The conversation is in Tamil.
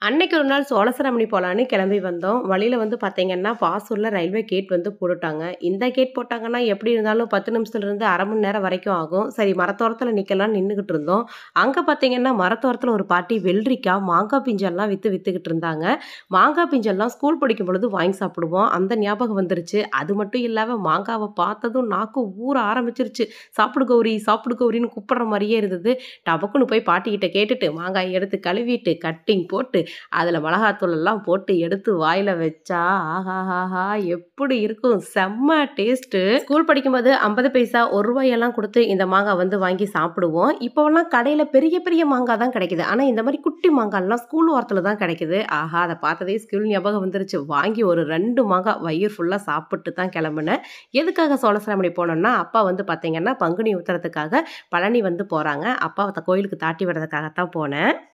அன்னைக்கு ஒரு நாள் சோழசிராமணி போலான்னு கிளம்பி வந்தோம். வழியில வந்து பார்த்தீங்கன்னா, பாசூர்ல ரயில்வே கேட் வந்து போட்டுட்டாங்க. இந்த கேட் போட்டாங்கன்னா, எப்படி இருந்தாலும் 10 நிமிஷத்துலருந்து 1/2 மணி நேரம் வரைக்கும் ஆகும். சரி மரத்தோரத்தில நிக்கலாம்னு நின்னுகிட்டு இருந்தோம். அங்க பார்த்தீங்கன்னா, மரத்தோரத்தில ஒரு பாட்டி வெள்ளரிக்கா, மாங்கா பிஞ்செல்லாம் வித்து வித்துக்கிட்டு இருந்தாங்க. மாங்கா பிஞ்செல்லாம் ஸ்கூல் படிக்கும் பொழுது வாங்கி சாப்பிடுவோம். அந்த ஞாபகம் வந்துருச்சு. அது மட்டும் இல்லாம மாங்காவ பார்த்ததும் நாக்கு ஊற ஆரம்பிச்சுருச்சு. சாப்பிடு கௌரி, சாப்பிடு கௌரின்னு கூப்பிடுற மாரியே இருந்தது. டபக்குன்னு போய் பாட்டிகிட்ட கேட்டுட்டு, மாங்காய எடுத்து கழுவிட்டு, கட்டிங் போட்டு, அதில மிளகாத்தூள் எல்லாம் போட்டு எடுத்து வாயில வச்சா, ஆஹாஹாஹா! எப்படி இருக்கும்? செம்ம டேஸ்ட்டு. ஸ்கூல் படிக்கும்போது 50 பைசா, ரூ. 1 எல்லாம் குடுத்து இந்த மாங்கா வந்து வாங்கி சாப்பிடுவோம். இப்போவெல்லாம் கடையில பெரிய பெரிய மாங்கா தான் கிடைக்குது. ஆனா இந்த மாரி குட்டி மாங்காலாம் ஸ்கூல் ஓரத்தில தான் கிடைக்குது. ஆஹா! அத பார்த்ததே ஸ்கூல் ஞாபகம் வந்துருச்சு. வாங்கி ஒரு 2 மாங்கா வயிறு ஃபுல்லா சாப்பிட்டு தான் கிளம்புனேன். எதுக்காக சோழசிராமணி போனோம்னா, அப்பா வந்து பார்த்தீங்கன்னா, பங்குனி உத்திரத்துக்காக பழனி வந்து போறாங்க. அப்பாவ கோயிலுக்கு தாட்டி விடுறதுக்காக தான் போனேன்.